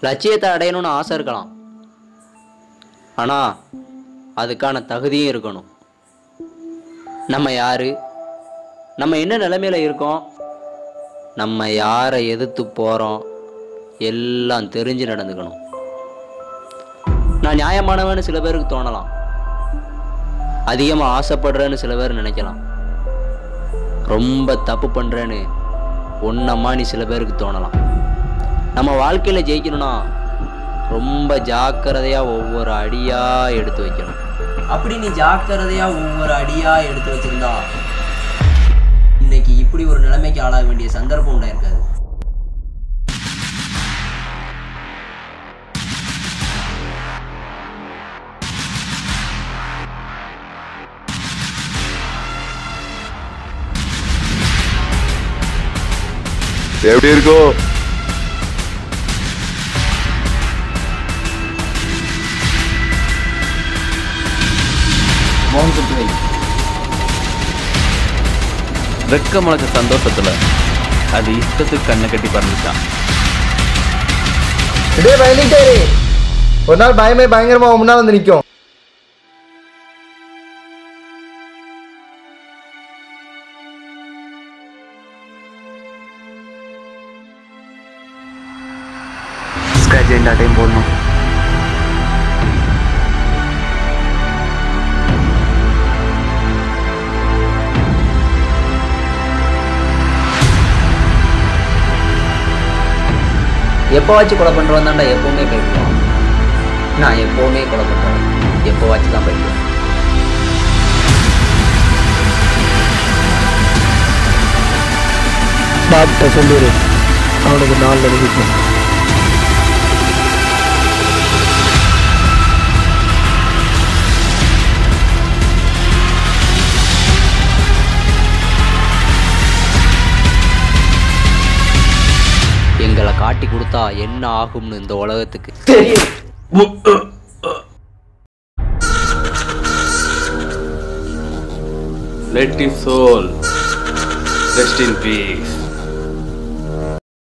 லட்சியத்தை அடையணும்னு ஆசை இருக்கலாம் ஆனால் அதுக்கான தகுதியும் இருக்கணும் நம்ம யாரு நம்ம என்ன நிலைமையில இருக்கோம் நம்ம யாரை எதிர்த்து போகிறோம் எல்லாம் தெரிஞ்சு நடந்துக்கணும் நான் நியாயமானவன்னு சில பேருக்கு தோணலாம் அதிகமாக ஆசைப்படுறேன்னு சில பேர் நினைக்கலாம் ரொம்ப தப்பு பண்ணுறேன்னு ஒன்னம்மா நீ சில பேருக்கு தோணலாம் நம்ம வாழ்க்கையில் ஜெயிக்கணும்னா ரொம்ப ஜாக்கிரதையாக ஒவ்வொரு அடியாக எடுத்து வைக்கணும் அப்படி நீ ஜாக்கிரதையா ஒவ்வொரு அடியா எடுத்து வச்சிருந்தா இன்னைக்கு இப்படி ஒரு நிலைமைக்கு ஆளாக வேண்டிய சந்தர்ப்பம் உண்டாயிருக்காது எப்படி இருக்கும் மௌன் குத்து வை வெக்க முளைச்ச சந்தோஷத்துல அது இஷ்டத்துக்கு கண்ணை கட்டி பறந்துச்சான் டேய் பயந்துட்டே இரு. ஒரு நாள் பயமே பயங்கரமா உன் முன்னால வந்து நிக்கும் ஸ்க்ராட்ச் எல்லா டைம் போடணும் எப்போவாச்சும் கொலை பண்ணுறவன் தான்டா எப்போவுமே பயப்படுவான் நான் எப்போவுமே கொலை பண்ணுறேன் எப்போவாச்சும் தான் பயப்படுவேன் டாக்டர் சொல்லிடு அவனுக்கு நாலு நினைக்கும் எங்களை காட்டி கொடுத்தா என்ன ஆகும்னு இந்த உலகத்துக்கு let his soul rest in piece